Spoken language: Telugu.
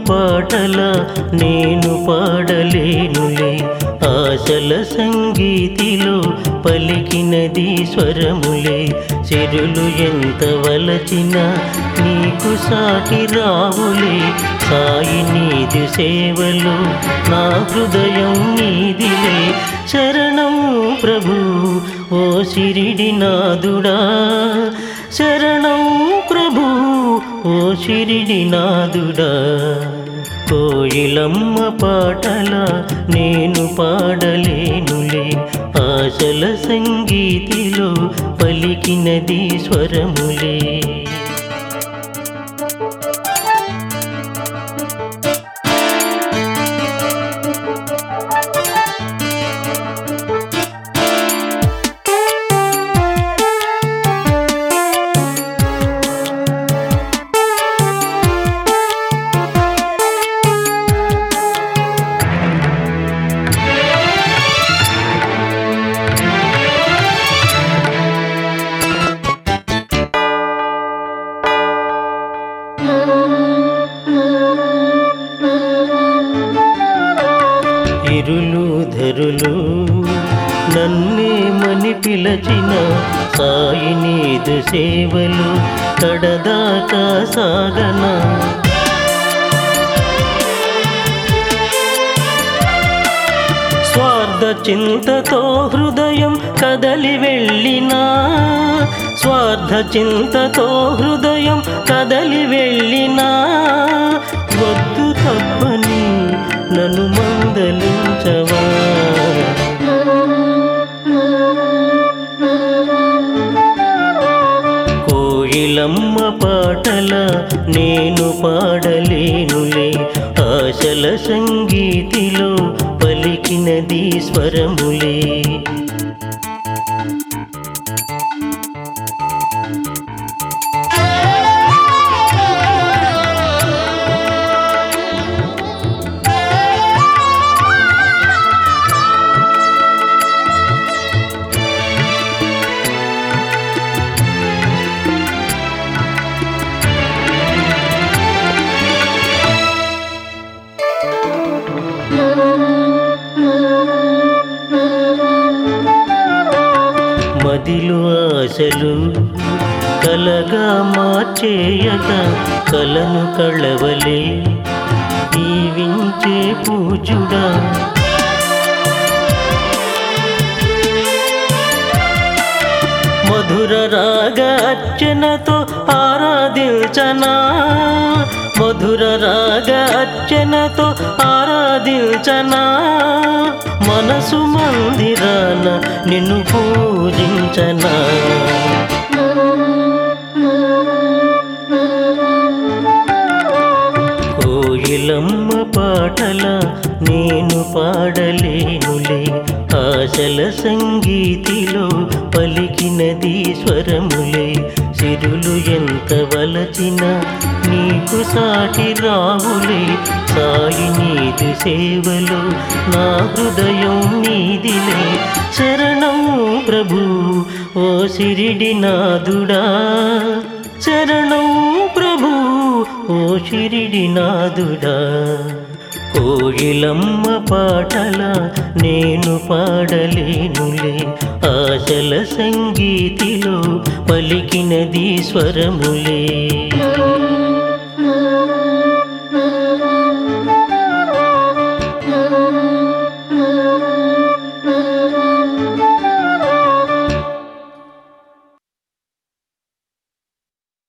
పాటల నేను పాడలేనులే ఆశల సంగీతిలో పలికినది స్వరములే చెరులు ఎంత వలచిన నీకు సాటి రావులే సాయి నీది సేవలు నా హృదయం నీదిలే శరణం ప్రభు ఓ శిరిడి నాదుడా శరణం ప్రభు ఓ శిరిడి నాదుడా కోయిలమ్మ పాటల నేను పాడలేనులే ఆశల సంగీతిలో పలికినది స్వరములే ఇరులు ధరులు నన్నేమని పిలచిన సాయి నీదు సేవలు కడదాకా సాగనా స్వార్థ చింతతో హృదయం కదలి వెళ్ళినా స్వార్థ చింతతో హృదయం కదలి వెళ్ళినా వద్దు తప్పని నన్ను మందలించవా కోయిలమ్మ పాటల నేను పాడలేనులే ఆశల సంగీతిలో పలికినది స్వరములే మదిలో ఆశలు కలగా మార్చేయక కలను కళవలే దీవించే పూజుడా మధుర రాగ అర్చనతో ఆరాధించనా మధుర రాగ అర్చనతో ఆరాధించనా మనసు మందిరాన నిన్ను పూజించనా కోయిలమ్మ పాటల నేను పాడలేనులే ఆశల సంగీతిలో పలికినది స్వరములే సిరులు ఎంత వలచిన నీకు సాటి రావులే సాయి నీది సేవలు నా హృదయం నీదిలే శరణం ప్రభు ఓ సిరిడి నాదుడా శరణం ప్రభు ఓ షిరిడి నాదుడా కోయిలమ్మ పాటల నేను పాడలేనులే ఆశల సంగీతిలో పలికినది స్వరములే